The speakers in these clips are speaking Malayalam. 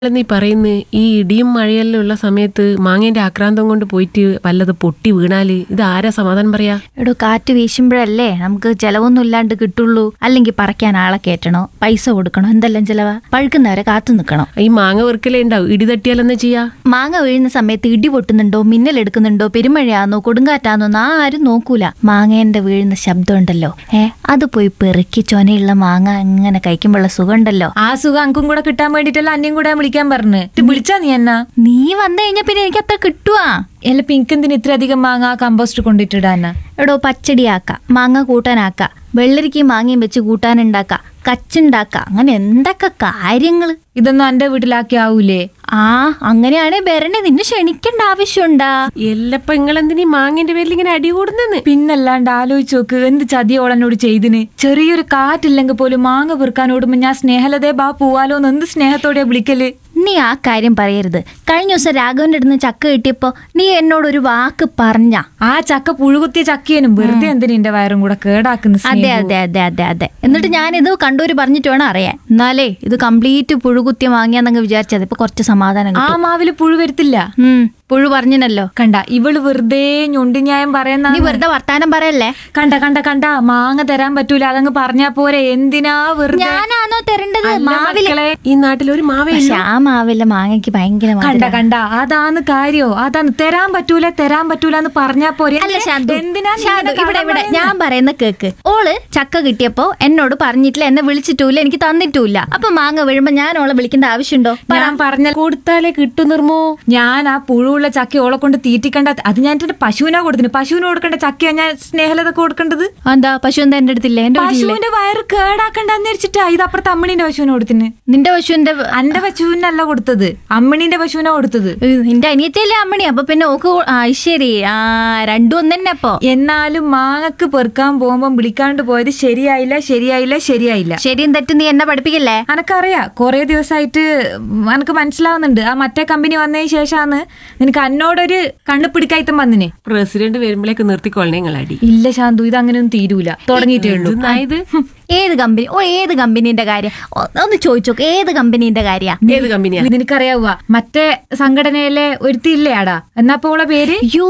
നീ പറയുന്നത് ഈ ഇടിയും മഴയെല്ലാം ഉള്ള സമയത്ത് മാങ്ങേന്റെ ആക്രാന്തം കൊണ്ട് പോയിട്ട് വല്ലത് പൊട്ടി വീണാല് ഇത് ആരാ സമാധാനം പറയാ എടോ കാറ്റ് വീശുമ്പോഴല്ലേ നമുക്ക് ചെലവൊന്നും ഇല്ലാണ്ട് കിട്ടുള്ളൂ അല്ലെങ്കിൽ പറിക്കാൻ ആളെ കയറ്റണോ പൈസ കൊടുക്കണോ എന്തെല്ലാം ചെലവാ പഴുക്കുന്നവരെ കാത്തു നിൽക്കണോ ഈ മാങ്ങ വെറുക്കലേ ഉണ്ടാവും ഇടി തട്ടിയാലെന്നാ ചെയ്യാ മാങ്ങ വീഴുന്ന സമയത്ത് ഇടി പൊട്ടുന്നുണ്ടോ മിന്നൽ എടുക്കുന്നുണ്ടോ പെരുമഴയാന്നോ കൊടുങ്കാറ്റാന്നോ എന്ന് ആരും നോക്കൂല മാങ്ങേന്റെ വീഴുന്ന ശബ്ദം ഉണ്ടല്ലോ ഏ അത് പോയി പെറുക്കി ചൊനയുള്ള മാങ്ങ ഇങ്ങനെ കഴിക്കുമ്പോഴുള്ള സുഖം ഉണ്ടല്ലോ ആ സുഖം അങ്കും കൂടെ കിട്ടാൻ വേണ്ടിട്ടല്ല അന്യം കൂടെ വിളിക്കാൻ പറഞ്ഞു വിളിച്ചാ നീ എന്നാ നീ വന്നു കഴിഞ്ഞാ പിന്നെ എനിക്ക് അത്ര കിട്ടുവാ അല്ല പിങ്കെന്തിന് ഇത്ര അധികം മാങ്ങ കമ്പോസ്റ്റ് കൊണ്ടിട്ടിടാനാ എടോ പച്ചടിയാക്ക മാങ്ങ കൂട്ടാനാക്ക വെള്ളരിക്കയും മാങ്ങയും വെച്ച് കൂട്ടാനുണ്ടാക്ക കച്ചുണ്ടാക്ക അങ്ങനെ എന്തൊക്കെ കാര്യങ്ങള് ഇതൊന്നും എന്റെ വീട്ടിലാക്കി ആവൂലേ ആ അങ്ങനെയാണെ വരണേ നിന്നെ ക്ഷണിക്കേണ്ട ആവശ്യമുണ്ടാ എല്ലപ്പ നിങ്ങളെന്തിനീ മാങ്ങേന്റെ പേരിൽ ഇങ്ങനെ അടി കൂടുന്നെന്ന് പിന്നല്ലാണ്ട് ആലോചിച്ച് നോക്ക് എന്ത് ചതിയോളനോട് ചെയ്തിന് ചെറിയൊരു കാറ്റില്ലെങ്കിൽ പോലും മാങ്ങ പെറുക്കാൻ ഓടുമ്പോ ഞാൻ സ്നേഹലതേ ബാ പോവാലോ എന്ന് എന്ത് സ്നേഹത്തോടെയാ വിളിക്കല് നീ ആ കാര്യം പറയരുത് കഴിഞ്ഞ ദിവസം രാഘവന്റെ അടുത്ത് ചക്ക കിട്ടിയപ്പോ നീ എന്നോട് ഒരു വാക്ക് പറഞ്ഞ ആ ചക്ക പുഴുകുത്തിയ ചക്കിയനും വെറുതെ എന്തിനാ എന്റെ വയറും കൂടെ കേടാക്കുന്ന അതെ സ്നേഹവും. അതെ അതെ അതെ അതെ എന്നിട്ട് ഞാൻ ഇത് കണ്ടൂര് പറഞ്ഞിട്ട് വേണം അറിയാൻ എന്നാലേ ഇത് കംപ്ലീറ്റ് പുഴുകുത്തിയ വാങ്ങിയാന്നങ്ങ് വിചാരിച്ചത് ഇപ്പൊ കുറച്ച് സമാധാനം ആ കിട്ടും. മാവില് പുഴു വരുത്തില്ല ഉം പുഴു പറഞ്ഞനല്ലോ കണ്ട ഇവള് വെറുതെ ഞൊണ്ടിന്യായം പറയുന്ന നീ വെറുതെ വർത്താനം പറയല്ലേ കണ്ട കണ്ട കണ്ട മാങ്ങ തരാൻ പറ്റൂല അതങ്ങ് പറഞ്ഞാ പോരെ എന്തിനാ വെറുതെ ഞാനാണോ തരേണ്ടത് അല്ല മാവില് മക്കളെ. ഈ നാട്ടിൽ ഒരു മാവേ പക്ഷെ ആ മാവിലെ മാങ്ങയ്ക്ക് ഭയങ്കര കണ്ട മധുരാ. കണ്ട അതാന്ന് കാര്യോ അതാന്ന് തരാൻ പറ്റൂല തരാൻ പറ്റൂല എന്ന് പറഞ്ഞാ പോരെ അല്ല എന്തിനാ- ശാന്തു എന്തിനാ നീ ശാന്തു, ഇങ്ങനെ ഇവിടെ കള്ളം ഇവിടെ പറയുന്നെ? ഞാൻ പറയുന്ന കേക്ക് ഓള് ചക്ക കിട്ടിയപ്പോ എന്നോട് പറഞ്ഞിട്ടില്ല എന്നെ വിളിച്ചിട്ടില്ല എനിക്ക് തന്നിട്ടില്ല അപ്പൊ മാങ്ങ വീഴുമ്പോ ഞാൻ ഓളെ വിളിക്കേണ്ട ആവശ്യമുണ്ടോ ഞാൻ പറഞ്ഞ കൊടുത്താലേ കിട്ടു നിർമ്മോ ഞാൻ ആ പുഴുവുള്ള ചക്ക ഓളെ കൊണ്ട് തീറ്റിക്കണ്ട അത് ഞാൻ എന്റെ പശുവിനാ കൊടുത്തിന് പശുവിന് കൊടുക്കേണ്ട ചക്കയാ ഞാൻ സ്നേഹലത കൊടുക്കേണ്ടത് എന്താ പശു എന്താ എന്റെ അടുത്തില്ലേ എന്റെ വീട്ടിലില്ലേ? പശുവിന്റെ വയറ് കേടാക്കണ്ടെന്ന് വെച്ചിട്ടാ ഇത് അപ്പുറത്ത് അമ്മണിന്റെ പശുവിന് കൊടുത്തിന് നിന്റെ പശുവിന്റെ അന്റെ പശുവിനല്ല കൊടുത്തത് അമ്മണിന്റെ പശുവിനാ കൊടുത്തത് ഏഹ്, നിന്റെ അനിയത്തിയല്ലേ അമ്മണി അപ്പൊ പിന്നെ ഓക്ക് കൊ- ആ ശരി ആ രണ്ടും ഒന്ന് തന്നെ അപ്പൊ എന്നാലും മാങ്ങക്ക് പെറുക്കാൻ പോകുമ്പോ വിളിക്കാണ്ട് പോയത് ശരിയായില്ല ശരിയായില്ല ശരിയായില്ല ശരിയും തെറ്റും നീ എന്നെ പഠിപ്പിക്കല്ലേ അനക്കറിയാ കൊറേ ദിവസമായിട്ട് എനക്ക് മനസ്സിലാവുന്നുണ്ട് ആ മറ്റേ കമ്പനി വന്നതിന് ശേഷാണ് നിനക്ക് എന്നോടൊരു കണ്ണു പിടിക്കായിത്തം വന്നിനെ പ്രസിഡന്റ് വരുമ്പോഴേക്ക് നിർത്തിക്കൊള്ളണേ നിങ്ങൾ അടി ഇല്ല ശാന്തു ഇത് അങ്ങനെയൊന്നും തീരൂല തുടങ്ങിയിട്ടേ ഉള്ളൂ ഇതെന്നായത് ഏത് കമ്പനി ഓ ഏത് കമ്പനീന്റെ കാര്യം ഒ- ഒന്ന് ചോദിച്ചോക്ക് ഏത് കമ്പനീന്റെ കാര്യ ഏത് കമ്പനിയാ നിനക്കറിയാവുക മറ്റേ സംഘടനയിലെ ഒരുത്തിയില്ലേ ആടാ എന്നാ ഓളെ പേര് അയ്യോ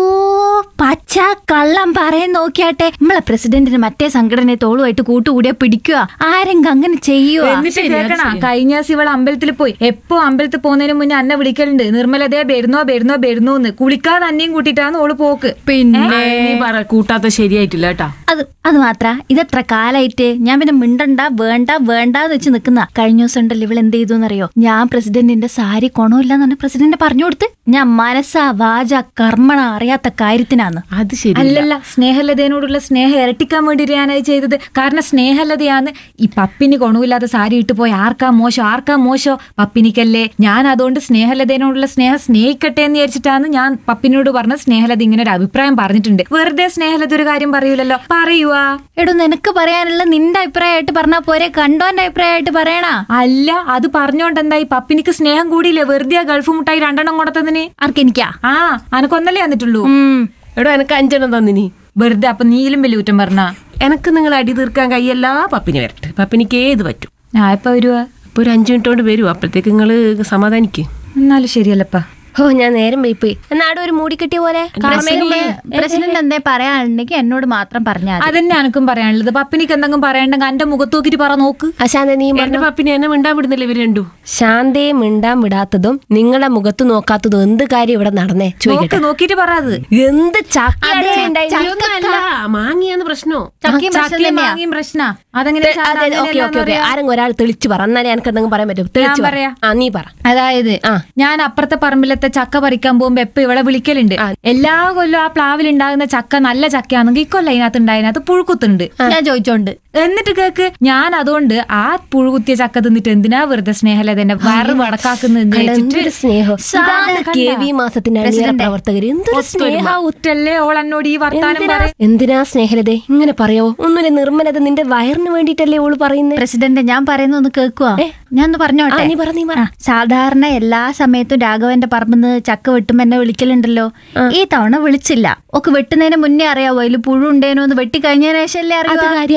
പച്ച കള്ളം പറയാൻ നോക്കിയാട്ടെ നമ്മളെ പ്രസിഡന്റിന് മറ്റേ സംഘടനയെ തോളുമായിട്ട് കൂട്ടുകൂടിയാ പിടിക്കുക ആരെങ്കിലും അങ്ങനെ ചെയ്യുവോ എന്നിട്ട് കേൾക്കണ കഴിഞ്ഞ ദിവസം ഇവള് അമ്പലത്തിൽ പോയി എപ്പോ അമ്പലത്തിൽ പോകുന്നതിന് മുന്നേ അന്നെ വിളിക്കലുണ്ട് നിർമ്മലതേ വരുന്നോ വരുന്നോ വരുന്നോ എന്ന് കുളിക്കാതെ അന്നെയും കൂട്ടിയിട്ടാണ് ഓള് പോക്ക് പിന്നെ ആ, നീ പറ കൂട്ടാത്ത ശരിയായിട്ടില്ല കേട്ടാ അത് അത് മാത്ര ഇതെത്ര കാലായിട്ട് ഞാൻ പിന്നെ മിണ്ടണ്ട വേണ്ട വേണ്ടാന്ന് വെച്ച് നിക്കുന്ന കഴിഞ്ഞ ദിവസം ഉണ്ടല്ലോ ഇവൾ എന്ത് ചെയ്തു എന്നറിയോ ഞാൻ പ്രസിഡന്റിന്റെ സാരി കൊണമില്ലെന്ന് പറഞ്ഞ പ്രസിഡന്റ് പറഞ്ഞു കൊടുത്ത് ഞാൻ മനസ്സാ വാച കർമ്മണ അറിയാത്ത കാര്യത്തിനാന്ന് അത് ശരി അല്ലല്ല സ്നേഹലതയോടുള്ള സ്നേഹം ഇരട്ടിക്കാൻ വേണ്ടിയിട്ട് ഞാനത് ചെയ്തത് കാരണം സ്നേഹലതയാണ് ഈ പപ്പിന് കൊണവില്ലാത്ത സാരി ഇട്ട് പോയി ആർക്കാ മോശം ആർക്കാ മോശം പപ്പിനിക്കല്ലേ ഞാൻ അതുകൊണ്ട് സ്നേഹലതയോടുള്ള സ്നേഹം സ്നേഹിക്കട്ടെ എന്ന് വിചാരിച്ചിട്ടാണ് ഞാൻ പപ്പിനോട് പറഞ്ഞ സ്നേഹലത ഇങ്ങനെ ഒരു അഭിപ്രായം പറഞ്ഞിട്ടുണ്ട് വെറുതെ സ്നേഹലത ഒരു കാര്യം പറയൂലല്ലോ പറയുവാ എടോ നിനക്ക് പറയാനുള്ള നിന്റെ അഭിപ്രായമായിട്ട് പറഞ്ഞാ പോരെ കണ്ടോന്റെ അഭിപ്രായമായിട്ട് പറയണാ അല്ല അത് പറഞ്ഞോണ്ട് എന്താ ഈ പപ്പിനിക്ക് സ്നേഹം കൂടിയില്ലേ വെറുതെ ആ ഗൾഫ് മുട്ടായി രണ്ടെണ്ണം കൊടുത്തതിന് ആർക്കെനിക്കാ ആ അനക്കൊന്നല്ലേ വന്നിട്ടുള്ളൂ ഉം എടോ എനക്ക് അഞ്ചെണ്ണം തന്നിനി വെറുതെ അപ്പൊ നീലും വലിയ കുറ്റം പറഞ്ഞ എനക്ക് നിങ്ങൾ അടി തീർക്കാൻ കയ്യല്ല പപ്പിന് വരട്ടെ പപ്പിനിക്ക് ഏത് പറ്റും ഞാൻ എപ്പ വരുവാ അപ്പൊ ഒരു അഞ്ചു മിനിറ്റ് കൊണ്ട് വരും അപ്പോഴത്തേക്ക് നിങ്ങൾ സമാധാനിക്ക് എന്നാലും ശരിയല്ലപ്പാ ഓ ഞാൻ നേരം പോയിപ്പോയി എന്നാട് ഒരു മൂടി കെട്ടിയ പോലെ പ്രസിഡന്റ് എന്തേ പറയാനുണ്ടെങ്കിൽ എന്നോട് മാത്രം പറഞ്ഞാൽ മതി. അതന്നെ എനക്കും പറയാനുള്ളത് പപ്പിനിക്ക് എന്തെങ്കിലും പറയണ്ടെങ്കിൽ എന്റെ മുഖത്ത് നോക്കിട്ട് പറ നോക്ക് അശാന്ത നീ എന്റെ പപ്പിനെ എന്നെ മിണ്ടാൻ വിടുന്നില്ല ഇവര് രണ്ടു ശാന്തയെ മിണ്ടാൻ വിടാത്തതും നിങ്ങളെ മുഖത്ത് നോക്കാത്തതും എന്ത് കാര്യം ഇവിടെ നടന്നേ നോക്ക് ചോദിക്കട്ടെ നോക്കിട്ട് പറ അത് എന്ത് ചക്കയാണ് ഉണ്ടായിരുന്നത്? ഇതൊന്നുമല്ല മാങ്ങിയാന്ന് പ്രശ്നോ ചക്കയും പ്രശ്നം ചക്കയും തന്നെയാ. മാങ്ങയും പ്രശ്ന അതെങ്ങനെ തെ- അതെ, അതെ, ഓക്കേ, ഓക്കേ, ഓക്കേ. ആരെങ്കിലും ഒരാൾ തെളിച്ചു പറ എന്നാലേ എനിക്ക് എന്തെങ്കിലും പറയാൻ പറ്റും തെളിച്ചു പറ പറയാം. ആ നീ പറ അതായത് ആ. ഞാൻ അപ്പുറത്തെ പറമ്പിലത്തെ ചക്ക പറിക്കാൻ പോകുമ്പോ എപ്പോ ഇവിടെ വിളിക്കലുണ്ട് എല്ലാ കൊല്ലം ആ പ്ലാവിൽ ഉണ്ടാകുന്ന ചക്ക നല്ല ചക്കയാണെങ്കിൽ ഇക്കൊല്ലം അതിനകത്ത് ഉണ്ടായതിനകത്ത് പുഴുക്കുത്തുണ്ട് ഞാൻ ചോദിച്ചോണ്ട് എന്നിട്ട് കേക്ക് ഞാൻ അതുകൊണ്ട് ആ പുഴുകുത്തിയ ചക്ക തിന്നിട്ട് എന്തിനാ വെറുതെ സ്നേഹലത എന്നെ വയറ് വടക്കാക്കുന്നത് കണ്ട, എന്തൊരു സ്നേഹം ഇതാണ് ഇതാണ് കെ വി മാസത്തിന്റെ അണിയറ പ്രവർത്തകർ എന്തൊരു സ്നേഹ ഉറ്റല്ലേ ഓൾ എന്നോട് ഈ വർത്താനം പറയും എന്തിനാ സ്നേഹലതേ ഇങ്ങനെ പറയാവോ ഒന്നുമില്ല നിർമ്മലത നിന്റെ വയറിന് വേണ്ടിട്ടല്ലേ ഓള് പറയുന്നത് പ്രസിഡന്റ് ഞാൻ പറയുന്ന ഒന്ന് കേൾക്കുവാ ഞാൻ ഒന്ന് പറഞ്ഞോട്ടെ ആ, നീ പറ, നീ പറ. ആ, സാധാരണ എല്ലാ സമയത്തും രാഘവന്റെ പറമ്പിന്ന് ചക്ക വെട്ടുമ്പോ എന്നെ വിളിക്കലുണ്ടല്ലോ ഈ തവണ വിളിച്ചില്ല ഒക്കെ വെട്ടുന്നതിന് മുന്നേ അറിയാവോ അതിൽ പുഴു ഉണ്ടേനോ എന്ന് വെട്ടി കഴിഞ്ഞതിന് ശേഷമല്ലേ അത് അറിയാം കാര്യാന്നല്ലോ അത്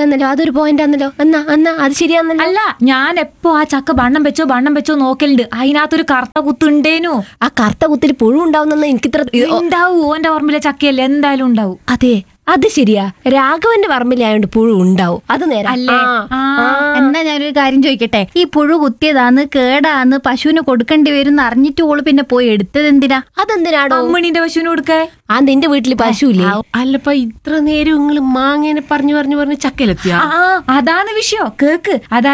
അതൊരു പോയിന്റ് ആണല്ലോ എന്നാ എന്നാ അത് ശരിയാന്നല്ലോ അല്ല ഞാൻ എപ്പോ ആ ചക്ക ബണ്ണം വെച്ചോ ബണ്ണം വെച്ചോ നോക്കലുണ്ട് അതിനകത്തൊരു കറുത്ത കുത്തുണ്ടേനു ആ കറുത്ത കുത്തിൽ പുഴു ഉണ്ടാവുന്ന എനിക്കിത്ര ഇത് ഓ, ഉണ്ടാവും ഓന്റെ ഓർമ്മയിലെ ചക്കയല്ലേ എന്തായാലും ഉണ്ടാവും അതെ അത് ശരിയാ രാഘവന്റെ പറമ്പിലായോണ്ട് പുഴു ഉണ്ടാവും അത് നേരം അല്ലേ? ആ. എന്നാ ഞാനൊരു കാര്യം ചോദിക്കട്ടെ ഈ പുഴു കുത്തിയതാന്ന് കേടാന്ന് പശുവിന് കൊടുക്കേണ്ടി വരും അറിഞ്ഞിട്ട് ഓള് പിന്നെ പോയി എടുത്തത് എന്തിനാ അതെന്തിനാടോ അമ്മണിന്റെ പശുവിന് കൊടുക്കേ ആ നിന്റെ വീട്ടില് പശുവില്ലേ അല്ലപ്പ ഇത്ര നേരം നിങ്ങൾ മാങ്ങേനെ പറഞ്ഞു പറഞ്ഞു പറഞ്ഞ് ചക്കയിലെത്തിയാ ആ അതാണ് വിഷയം കേക്ക് അതാ